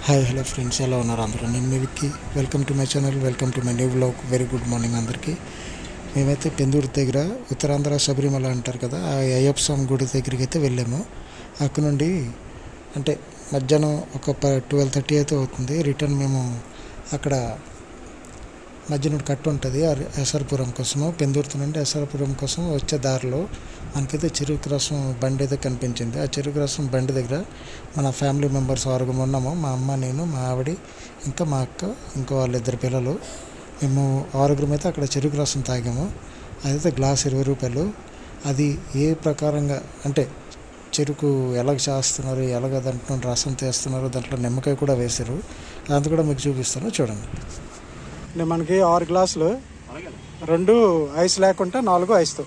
hi hello friends ఎలా ఉన్నారు అందరూ నేను మీ Vicky welcome to my channel welcome to my new blog very good morning అందరికీ మేమైతే పెందూరు దగ్గర ఉత్తరాంధ్ర శబరిమల అంటారు కదా ఆ అయ్యప్ప స్వామి గుడి దగ్గరికి అయితే వెళ్ళాము అక్కడ నుండి అంటే మధ్యాహ్నం ఒక ట్వెల్వ్ థర్టీ అయితే అవుతుంది రిటర్న్ మేము అక్కడ మధ్యన కట్టు ఉంటుంది ఆ ఎస్ఆర్పురం కోసము పెందుర్తి నుండి ఎస్ఆర్పురం కోసం వచ్చే దారిలో మనకైతే చెరుకు రసం బండి అయితే కనిపించింది ఆ చెరుకు రసం బండి దగ్గర మన ఫ్యామిలీ మెంబర్స్ ఆరుగురు ఉన్నాము మా అమ్మ నేను మా ఆవిడ ఇంకా మా అక్క ఇంకా వాళ్ళిద్దరు పిల్లలు మేము ఆరుగురం అయితే అక్కడ చెరుకు రసం తాగాము అదైతే గ్లాస్ ఇరవై రూపాయలు అది ఏ ప్రకారంగా అంటే చెరుకు ఎలాగ చేస్తున్నారు ఎలాగ దాంట్లో రసం తీస్తున్నారు దాంట్లో నిమ్మకాయ కూడా వేశారు అది కూడా మీకు చూపిస్తాను చూడండి అంటే మనకి ఆరు గ్లాసులు రెండు ఐస్ లేకుంటే నాలుగు ఐస్తో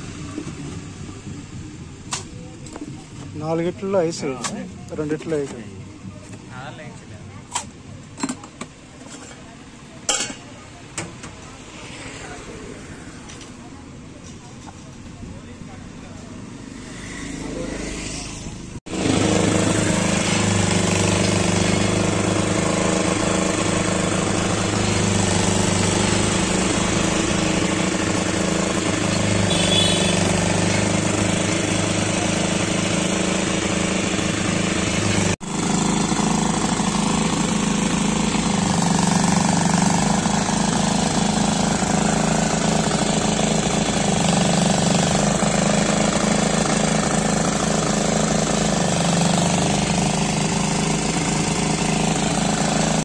నాలుగిట్లో ఐస్ రెండిట్లో ఐస్